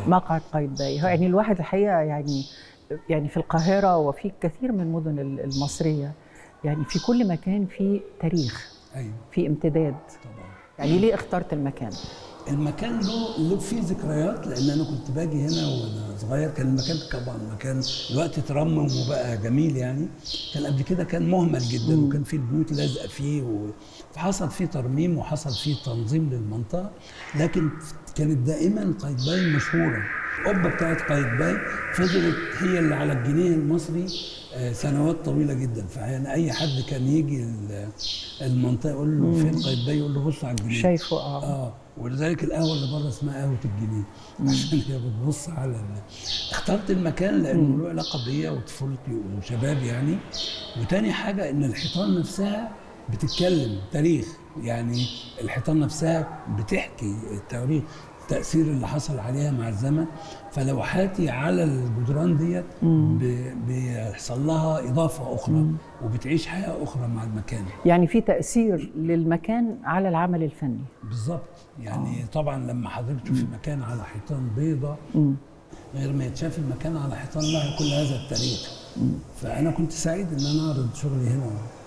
مقعد قايتباي هو يعني الواحد الحقيقه يعني يعني في القاهره وفي كثير من المدن المصريه يعني في كل مكان في تاريخ ايوه في امتداد طبعا يعني ليه اخترت المكان المكان له له فيه ذكريات لان انا كنت باجي هنا وانا صغير كان المكان طبعا مكان دلوقتي ترمم وبقى جميل يعني كان قبل كده كان مهمل جدا وكان فيه البيوت لازقه فيه و... فحصل فيه ترميم وحصل فيه تنظيم للمنطقه لكن كانت دائما قايتباي مشهوره القبه بتاعت قايتباي فضلت هي اللي على الجنيه المصري آه، سنوات طويله جدا فيعني اي حد كان يجي ال- المنطقه يقول له فين قايتباي يقول له بص على الجنيه شايفه اه اه ولذلك القهوه اللي بره اسمها قهوه الجنيه عشان هي بتبص على ال... اخترت المكان لانه له علاقه بيا وطفولتي وشبابي يعني وتاني حاجه ان الحيطان نفسها بتتكلم تاريخ يعني الحيطان نفسها بتحكي التاريخ التاثير اللي حصل عليها مع الزمن فلوحاتي على الجدران ديت ب- بيحصل لها اضافه اخرى وبتعيش حياه اخرى مع المكان يعني في تاثير للمكان على العمل الفني بالظبط يعني طبعا لما حضرتك تشوفي مكان على حيطان بيضاء غير ما يتشاف المكان على حيطان لها كل هذا التاريخ فانا كنت سعيد ان انا اعرض شغلي هنا